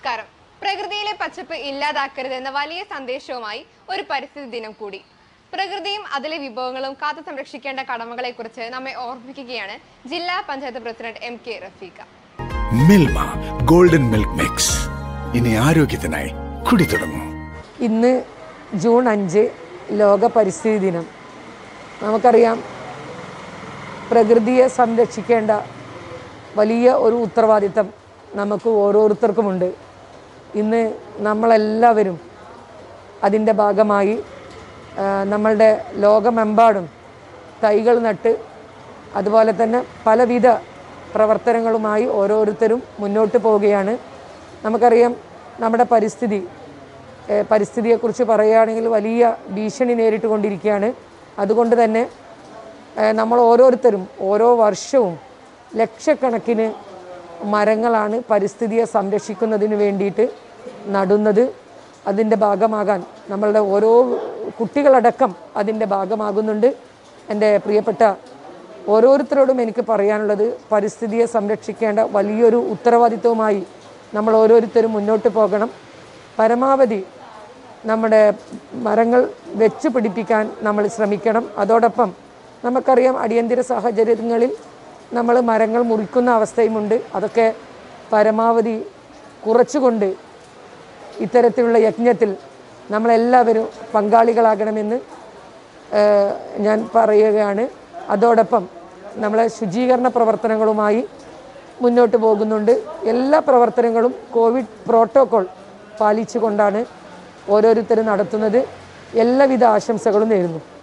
നമസ്കാരം പ്രകൃതിയിലെ പച്ചപ്പ് ഇല്ലാതാക്കരുത് എന്ന വലിയ സന്ദേശവുമായി ഒരു പരിസ്ഥിതി ദിനം കൂടി പ്രകൃതിയും അതിലെ വിഭവങ്ങളും കാത്തു സംരക്ഷിക്കേണ്ട കടമകളെക്കുറിച്ച് നമ്മെ ഓർമ്മിപ്പിക്കുകയാണ് ജില്ലാ panchayat president M K Rafeeqa Milma golden milk mix ഇനി ആരോഗ്യത്തിനായി കുടി തുടങ്ങൂ ഇന്ന് ജൂൺ അഞ്ച് ലോക പരിസ്ഥിതി ദിനം നമുക്കറിയാം പ്രകൃതിയെ സംരക്ഷിക്കേണ്ട വലിയ ഒരു ഉത്തരവാദിത്തം നമുക്ക് ഓരോരുത്തർക്കുമുണ്ട് ഇന്ന് നമ്മളെല്ലാവരും അതിൻ്റെ ഭാഗമായി ആ, നമ്മളുടെ ലോകമെമ്പാടും തൈകൾ നട്ട് അതുപോലെ തന്നെ പലവിധ പ്രവർത്തനങ്ങളുമായി ഓരോരുത്തരും മുന്നോട്ട് പോവുകയാണ് നമുക്കറിയാം നമ്മുടെ പരിസ്ഥിതി ഏഹ് പരിസ്ഥിതിയെക്കുറിച്ച് പറയുകയാണെങ്കിൽ വലിയ ഭീഷണി നേരിട്ട് കൊണ്ടിരിക്കുകയാണ് അതുകൊണ്ട് തന്നെ ഏഹ് നമ്മൾ ഓരോരുത്തരും ഓരോ വർഷവും ലക്ഷക്കണക്കിന് മരങ്ങളാണ് പരിസ്ഥിതിയെ സംരക്ഷിക്കുന്നതിന് വേണ്ടിയിട്ട് നടുന്നത് അതിൻ്റെ ഭാഗമാകാൻ നമ്മളുടെ ഓരോ കുട്ടികളടക്കം അതിൻ്റെ ഭാഗമാകുന്നുണ്ട് എൻ്റെ പ്രിയപ്പെട്ട ഓരോരുത്തരോടും എനിക്ക് പറയാനുള്ളത് പരിസ്ഥിതിയെ സംരക്ഷിക്കേണ്ട വലിയൊരു ഉത്തരവാദിത്വവുമായി നമ്മൾ ഓരോരുത്തരും മുന്നോട്ട് പോകണം പരമാവധി നമ്മുടെ മരങ്ങൾ വെച്ച് പിടിപ്പിക്കാൻ നമ്മൾ ശ്രമിക്കണം അതോടൊപ്പം നമുക്കറിയാം അടിയന്തര സാഹചര്യങ്ങളിൽ നമ്മൾ മരങ്ങൾ മുറിക്കുന്ന അവസ്ഥയുമുണ്ട് അതൊക്കെ പരമാവധി കുറച്ചുകൊണ്ട് ഇത്തരത്തിലുള്ള യജ്ഞത്തിൽ നമ്മളെല്ലാവരും പങ്കാളികളാകണമെന്ന് ഏഹ്, ഞാൻ പറയുകയാണ് അതോടൊപ്പം നമ്മളെ ശുചീകരണ പ്രവർത്തനങ്ങളുമായി മുന്നോട്ട് പോകുന്നുണ്ട് എല്ലാ പ്രവർത്തനങ്ങളും കോവിഡ് പ്രോട്ടോകോൾ പാലിച്ചുകൊണ്ടാണ് ഓരോരുത്തരും നടത്തുന്നത് എല്ലാവിധ ആശംസകളും നേരുന്നു